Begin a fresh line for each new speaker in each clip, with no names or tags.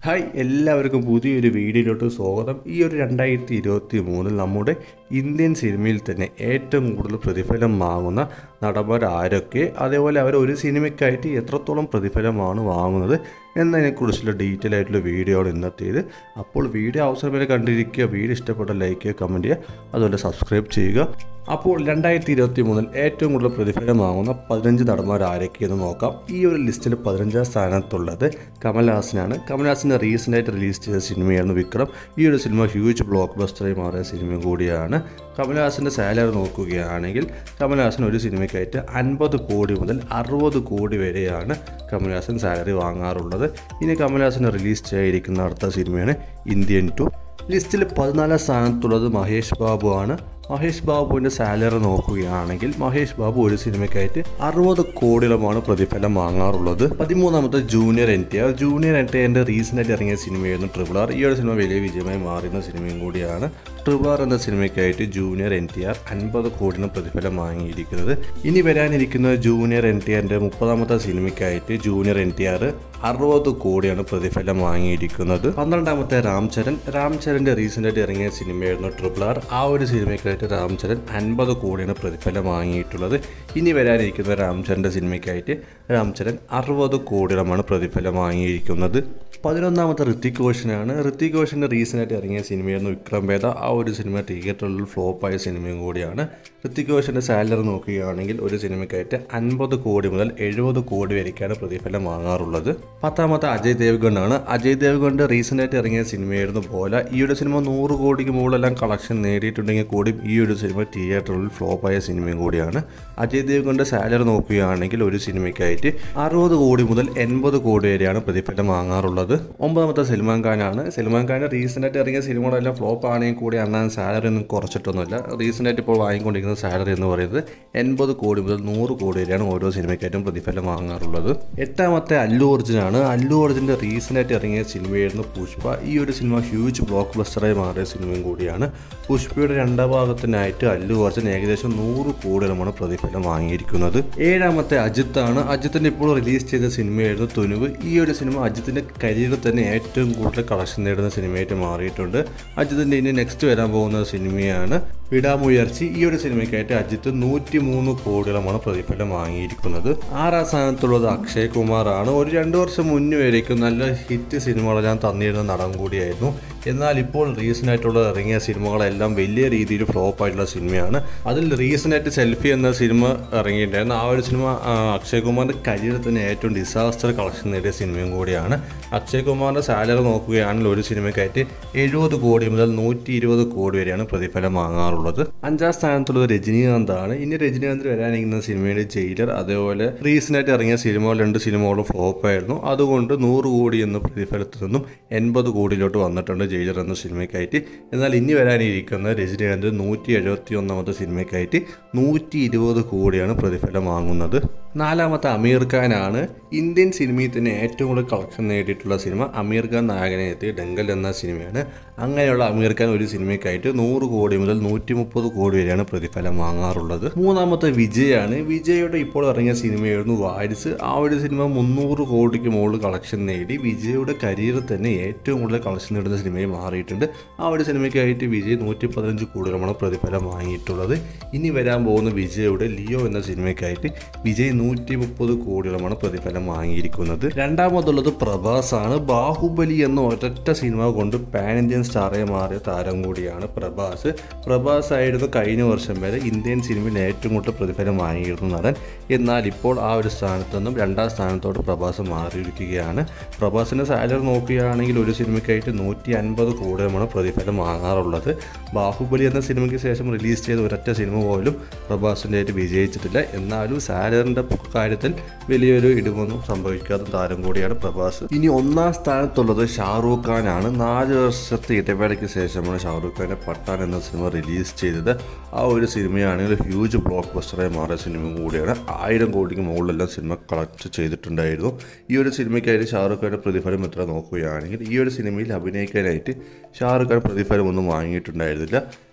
hi എല്ലാവർക്കും പുതിയൊരു വീഡിയോയിലോട്ട് സ്വാഗതം ഈ ഒരു രണ്ടായിരത്തി ഇരുപത്തി മൂന്നിൽ നമ്മുടെ ഇന്ത്യൻ സിനിമയിൽ തന്നെ ഏറ്റവും കൂടുതൽ പ്രതിഫലം വാങ്ങുന്ന നടന്മാർ ആരൊക്കെ അതേപോലെ അവർ ഒരു സിനിമയ്ക്കായിട്ട് എത്രത്തോളം പ്രതിഫലമാണ് വാങ്ങുന്നത് എന്നതിനെക്കുറിച്ചുള്ള ഡീറ്റെയിൽ ആയിട്ടുള്ള വീഡിയോ ആണ് ഇന്നത്തേത് അപ്പോൾ വീഡിയോ അവസരം വരെ കണ്ടിരിക്കുക വീഡിയോ ഇഷ്ടപ്പെട്ട ലൈക്ക് ചെയ്യുക കമൻറ്റ് ചെയ്യുക അതുപോലെ സബ്സ്ക്രൈബ് ചെയ്യുക അപ്പോൾ രണ്ടായിരത്തി ഇരുപത്തി മൂന്നിൽ ഏറ്റവും കൂടുതൽ പ്രതിഫലം വാങ്ങുന്ന പതിനഞ്ച് നടന്മാർ ആരൊക്കെയെന്ന് നോക്കാം ഈ ഒരു ലിസ്റ്റിൽ പതിനഞ്ചാം സ്ഥാനത്തുള്ളത് കമൽഹാസനാണ് കമൽഹാസിൻ്റെ റീസെൻ്റായിട്ട് റിലീസ് ചെയ്ത സിനിമയാണ് വിക്രം ഈ ഒരു സിനിമ ഹ്യൂജ് ബ്ലോക്ക് ബസ്റ്ററായി മാറിയ സിനിമ കൂടിയാണ് കമൽഹാസൻ്റെ സാലറി നോക്കുകയാണെങ്കിൽ കമൽഹാസൻ ഒരു സിനിമയ്ക്കായിട്ട് അൻപത് കോടി മുതൽ അറുപത് കോടി വരെയാണ് കമൽഹാസൻ സാലറി വാങ്ങാറുള്ളത് ഇനി കമൽഹാസൻ റിലീസ് ചെയ്യാതിരിക്കുന്ന അടുത്ത സിനിമയാണ് ഇന്ത്യൻ ടു ലിസ്റ്റിൽ പതിനാലാം സ്ഥാനത്തുള്ളത് മഹേഷ് ബാബു ആണ് മഹേഷ് ബാബുവിൻ്റെ സാലറി നോക്കുകയാണെങ്കിൽ മഹേഷ് ബാബു ഒരു സിനിമയ്ക്കായിട്ട് അറുപത് കോടിയോളമാണ് പ്രതിഫലം വാങ്ങാറുള്ളത് പതിമൂന്നാമത്തെ junior N T R junior N T ആറിൻ്റെ റീസെൻ്റായിട്ട് ഇറങ്ങിയ സിനിമയായിരുന്നു ട്രിപ്പിൾ ആർ ഈ ഒരു സിനിമ വലിയ വിജയമായി മാറുന്ന സിനിമയും കൂടിയാണ് ട്രിപ്പിൾ ആർ എന്ന സിനിമയ്ക്കായിട്ട് ജൂനിയർ എൻ ടി ആർ അൻപത് കോടിന് പ്രതിഫലം വാങ്ങിയിരിക്കുന്നത് ഇനി വരാനിരിക്കുന്ന ജൂനിയർ എൻ ടി ആറിൻ്റെ മുപ്പതാമത്തെ സിനിമയ്ക്കായിട്ട് ജൂനിയർ എൻ ടി ആർ അറുപത് കോടിയാണ് പ്രതിഫലം വാങ്ങിയിരിക്കുന്നത് പന്ത്രണ്ടാമത്തെ രാംചരൻ രാംചരൻ്റെ റീസെൻ്റായിട്ട് ഇറങ്ങിയ സിനിമയായിരുന്നു ട്രിപ്പിൾ ആർ ആ ഒരു സിനിമയ്ക്കായിട്ട് രാംചരൻ അൻപത് കോടിയാണ് പ്രതിഫലം വാങ്ങിയിട്ടുള്ളത് ഇനി വരാനിരിക്കുന്ന രാംചരൻ്റെ സിനിമയ്ക്കായിട്ട് രാംചരൻ അറുപത് കോടിയോളമാണ് പ്രതിഫലം വാങ്ങിയിരിക്കുന്നത് പതിനൊന്നാമത്തെ ഋത്തിക് റോഷനാണ് ഋത്തിക് റോഷൻ്റെ റീസെൻ്റായിട്ട് ഇറങ്ങിയ സിനിമയായിരുന്നു വിക്രം വേദ ആ ഒരു സിനിമ തിയേറ്ററിൽ ഫ്ലോപ്പായ സിനിമയും കൂടിയാണ് ഋത്തിക് റോഷൻ്റെ സാലറി നോക്കുകയാണെങ്കിൽ ഒരു സിനിമയ്ക്കായിട്ട് അൻപത് കോടി മുതൽ എഴുപത് കോടി വരയ്ക്കാണ് പ്രതിഫലം വാങ്ങാറുള്ളത് പത്താമത്തെ അജയ് ദേവ്ഗൺ ആണ് അജയ് ദേവ്ഗണിൻ്റെ റീസെൻ്റായിട്ട് ഇറങ്ങിയ സിനിമയായിരുന്നു പോലെ ഈ ഒരു സിനിമ നൂറ് കോടിക്ക് മുകളിലെല്ലാം കളക്ഷൻ നേടിയിട്ടുണ്ടെങ്കിൽ കൂടി ഈ ഒരു സിനിമ തിയേറ്ററിൽ ഫ്ലോപ്പായ സിനിമയും കൂടിയാണ് അജയ് ദേവ്ഗണിൻ്റെ സാലറി നോക്കുകയാണെങ്കിൽ ഒരു സിനിമയ്ക്കായിട്ട് അറുപത് കോടി മുതൽ എൺപത് കോടി വരെയാണ് പ്രതിഫലം വാങ്ങാറുള്ളത് ഒമ്പതാമത്തെ സൽമാൻ ഖാനാണ് സൽമാൻ ഖാൻ്റെ റീസെൻ്റായിട്ട് ഇറങ്ങിയ സിനിമകളെല്ലാം ഫ്ലോപ്പ് ആണെങ്കിൽ കൂടി അണ്ണാൻ സാലറി ഒന്നും കുറച്ചിട്ടൊന്നുമില്ല റീസെൻ്റായിട്ട് ഇപ്പോൾ വാങ്ങിക്കൊണ്ടിരിക്കുന്ന സാലറി എന്ന് പറയുന്നത് എൺപത് കോടി മുതൽ നൂറ് കോടി വരെയാണ് ഓരോ സിനിമയ്ക്കായിട്ടും പ്രതിഫലം വാങ്ങാറുള്ളത് എട്ടാമത്തെ അല്ലു അർജുനാണ് അല്ലു അർജുൻ്റെ റീസെൻ്റായിട്ട് ഇറങ്ങിയ സിനിമയായിരുന്നു പുഷ്പ ഈ ഒരു സിനിമ ഹ്യൂജ് ബ്ലോക്ക് ബസ്റ്ററായി മാറിയ സിനിമയും കൂടിയാണ് പുഷ്പയുടെ രണ്ടാം ഭാഗത്തിനായിട്ട് അല്ലു അർജുൻ ഏകദേശം നൂറ് കോടിയോളമാണ് പ്രതിഫലം വാങ്ങിയിരിക്കുന്നത് ഏഴാമത്തെ അജിത്താണ് അജിത്തിൻ്റെ ഇപ്പോൾ റിലീസ് ചെയ്ത സിനിമയായിരുന്നു തുനുവ് ഈ ഒരു സിനിമ അജിത്തിൻ്റെ കരിയറിൽ തന്നെ ഏറ്റവും കൂടുതൽ കളക്ഷൻ നേടുന്ന സിനിമയായിട്ട് മാറിയിട്ടുണ്ട് അജിത്തിൻ്റെ ഇനി നെക്സ്റ്റ് വരാൻ പോകുന്ന സിനിമയാണ് വിടാമുയർച്ചി ഈ ഒരു സിനിമയ്ക്കായിട്ട് അജിത്ത് നൂറ്റി മൂന്ന് കോടിയോളമാണ് പ്രതിഫലം വാങ്ങിയിരിക്കുന്നത് ആറാം സ്ഥാനത്തുള്ളത് അക്ഷയ് കുമാറാണ് ഒരു രണ്ട് വർഷം മുന്നേ വരേക്കും നല്ല ഹിറ്റ് സിനിമകളെല്ലാം തന്നിരുന്ന നടൻ കൂടിയായിരുന്നു എന്നാൽ ഇപ്പോൾ റീസെൻ്റ് ആയിട്ടുള്ള ഇറങ്ങിയ സിനിമകളെല്ലാം വലിയ രീതിയിൽ ഫ്ലോപ്പ് ആയിട്ടുള്ള സിനിമയാണ് അതിൽ റീസെൻ്റ് ആയിട്ട് സെൽഫി എന്ന സിനിമ ഇറങ്ങിയിട്ടുണ്ടായിരുന്നു ആ ഒരു സിനിമ ആ, അക്ഷയ് കുമാറിൻ്റെ കരിയറിൽ തന്നെ ഏറ്റവും ഡിസാസ്റ്റർ കളക്ഷൻ നേടിയ സിനിമയും കൂടിയാണ് അക്ഷയ് കുമാറിൻ്റെ സാലറി നോക്കുകയാണെങ്കിൽ ഒരു സിനിമയ്ക്കായിട്ട് എഴുപത് കോടി മുതൽ നൂറ്റി ഇരുപത് കോടി വരെയാണ് പ്രതിഫലം വാങ്ങാറുള്ളത് അഞ്ചാം സ്ഥാനത്തുള്ളത് രജനീകാന്താണ് ഇനി രജനീകാന്ത് വരാനിരിക്കുന്ന സിനിമയുടെ ജയിലർ അതേപോലെ റീസെൻ്റ് ആയിട്ട് ഇറങ്ങിയ സിനിമകൾ രണ്ട് സിനിമകളും ഫ്ലോപ്പ് ആയിരുന്നു അതുകൊണ്ട് നൂറ് കോടി എന്ന പ്രതിഫലത്തിൽ നിന്നും എൺപത് കോടിയിലോട്ട് വന്നിട്ടുണ്ട് ജയിലർ എന്ന സിനിമയ്ക്കായിട്ട് എന്നാൽ ഇനി വരാനിരിക്കുന്ന രജനീകാന്ത് നൂറ്റി എഴുപത്തി ഒന്നാമത്തെ സിനിമയ്ക്കായിട്ട് നൂറ്റി ഇരുപത് കോടിയാണ് പ്രതിഫലം വാങ്ങുന്നത് നാലാമത്തെ അമീർ ഖാനാണ് ഇന്ത്യൻ സിനിമയിൽ തന്നെ ഏറ്റവും കൂടുതൽ കളക്ഷൻ നേടിയിട്ടുള്ള സിനിമ അമീർ ഖാൻ നായകനെ എത്തിയ ഡങ്കൽ എന്ന സിനിമയാണ് അങ്ങനെയുള്ള അമീർ ഖാൻ ഒരു സിനിമയ്ക്കായിട്ട് നൂറ് കോടി മുതൽ നൂറ്റി മുപ്പത് കോടി വരെയാണ് പ്രതിഫലം വാങ്ങാറുള്ളത് മൂന്നാമത്തെ വിജയാണ് വിജയുടെ ഇപ്പോൾ ഇറങ്ങിയ സിനിമയായിരുന്നു വാരിസ് ആ ഒരു സിനിമ മുന്നൂറ് കോടിക്ക് മുകളിൽ കളക്ഷൻ നേടി വിജയുടെ കരിയറിൽ തന്നെ ഏറ്റവും കൂടുതൽ കളക്ഷൻ നേടുന്ന സിനിമയായി മാറിയിട്ടുണ്ട് ആ ഒരു സിനിമയ്ക്കായിട്ട് വിജയ് നൂറ്റി പതിനഞ്ച് കോടിയോളമാണ് പ്രതിഫലം വാങ്ങിയിട്ടുള്ളത് ഇനി വരാൻ പോകുന്ന വിജയുടെ ലിയോ എന്ന സിനിമയ്ക്കായിട്ട് വിജയ് നൂറ്റി മുപ്പത് കോടിയോളമാണ് പ്രതിഫലം വാങ്ങിയിരിക്കുന്നത് രണ്ടാമതുള്ളത് പ്രഭാസ് ആണ് ബാഹുബലി എന്ന ഒരൊറ്റ സിനിമ കൊണ്ട് പാൻ ഇന്ത്യൻ സ്റ്റാറായി മാറിയ താരം കൂടിയാണ് പ്രഭാസ് പ്രഭാസ് ആയിരുന്നു കഴിഞ്ഞ വർഷം വരെ ഇന്ത്യൻ സിനിമയിൽ ഏറ്റവും കൂടുതൽ പ്രതിഫലം വാങ്ങിയിരുന്ന നടൻ എന്നാൽ ഇപ്പോൾ ആ ഒരു സ്ഥാനത്ത് നിന്നും രണ്ടാം സ്ഥാനത്തോട് പ്രഭാസ് മാറിയിരിക്കുകയാണ് പ്രഭാസിൻ്റെ സാലറി നോക്കുകയാണെങ്കിൽ ഒരു സിനിമയ്ക്കായിട്ട് നൂറ്റി അൻപത് കോടിയുമാണ് പ്രതിഫലം വാങ്ങാറുള്ളത് ബാഹുബലി എന്ന സിനിമയ്ക്ക് ശേഷം റിലീസ് ചെയ്ത ഒരൊറ്റ സിനിമ പോലും പ്രഭാസിൻ്റെ ആയിട്ട് വിജയിച്ചിട്ടില്ല എന്നാലും സാലറിൻ്റെ കാര്യത്തിൽ വലിയൊരു ഇടിവൊന്നും സംഭവിക്കാത്ത താരം കൂടിയാണ് പ്രഭാസ് ഇനി ഒന്നാം സ്ഥാനത്തുള്ളത് ഷാറൂഖ് ഖാനാണ് നാല് വർഷത്തെ ഇടവേളയ്ക്ക് ശേഷമാണ് ഷാറൂഖ് ഖാൻ്റെ പട്ടാൻ എന്ന സിനിമ റിലീസ് ചെയ്തത് ആ ഒരു സിനിമയാണെങ്കിൽ ഹ്യൂജ് ബ്ലോക്ക് ബസ്റ്ററായി മാറിയ സിനിമ കൂടിയാണ് ആയിരം കോടിക്ക് മുകളിലെല്ലാം സിനിമ കളക്ട് ചെയ്തിട്ടുണ്ടായിരുന്നു ഈ ഒരു സിനിമയ്ക്കായിട്ട് ഷാറൂഖ് ഖാൻ്റെ പ്രതിഫലം എത്ര നോക്കുകയാണെങ്കിൽ ഈ ഒരു സിനിമയിൽ അഭിനയിക്കാനായിട്ട് ഷാറൂഖ് ഖാൻ പ്രതിഫലം ഒന്നും വാങ്ങിയിട്ടുണ്ടായിരുന്നില്ല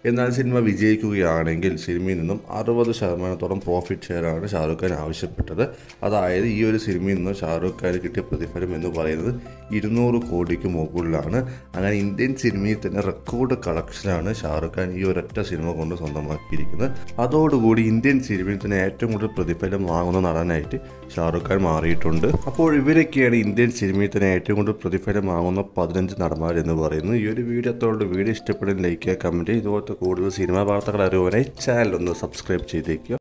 എന്നാൽ സിനിമ വിജയിക്കുകയാണെങ്കിൽ സിനിമയിൽ നിന്നും അറുപത് ശതമാനത്തോളം പ്രോഫിറ്റ് ഷെയറാണ് ഷാറുഖ് ഖാൻ ആവശ്യപ്പെട്ടത് അതായത് ഈ ഒരു സിനിമയിൽ നിന്ന് ഷാറുഖ് ഖാൻ കിട്ടിയ പ്രതിഫലം എന്ന് പറയുന്നത് ഇരുന്നൂറ് കോടിക്ക് മുകളിലാണ് അങ്ങനെ ഇന്ത്യൻ സിനിമയിൽ തന്നെ റെക്കോർഡ് കളക്ഷനാണ് ഷാറുഖ് ഖാൻ ഈ ഒരൊറ്റ സിനിമ കൊണ്ട് സ്വന്തമാക്കിയിരിക്കുന്നത് അതോടുകൂടി ഇന്ത്യൻ സിനിമയിൽ തന്നെ ഏറ്റവും കൂടുതൽ പ്രതിഫലം വാങ്ങുന്ന നടനായിട്ട് ഷാറുഖ് ഖാൻ മാറിയിട്ടുണ്ട് അപ്പോൾ ഇവരൊക്കെയാണ് ഇന്ത്യൻ സിനിമയിൽ തന്നെ ഏറ്റവും കൂടുതൽ പ്രതിഫലം വാങ്ങുന്ന പതിനഞ്ച് നടന്മാർ എന്ന് പറയുന്നത് ഈ ഒരു വീഡിയോ അത്തോടെ വീഡിയോ ഇഷ്ടപ്പെടുന്ന ലൈക്ക് ചെയ്യുക കമൻറ്റ് ഇതുപോലത്തെ കൂടുതൽ സിനിമാ വാർത്തകൾ അറിയുവാനായി ചാനൽ ഒന്ന് സബ്സ്ക്രൈബ് ചെയ്തേക്കുക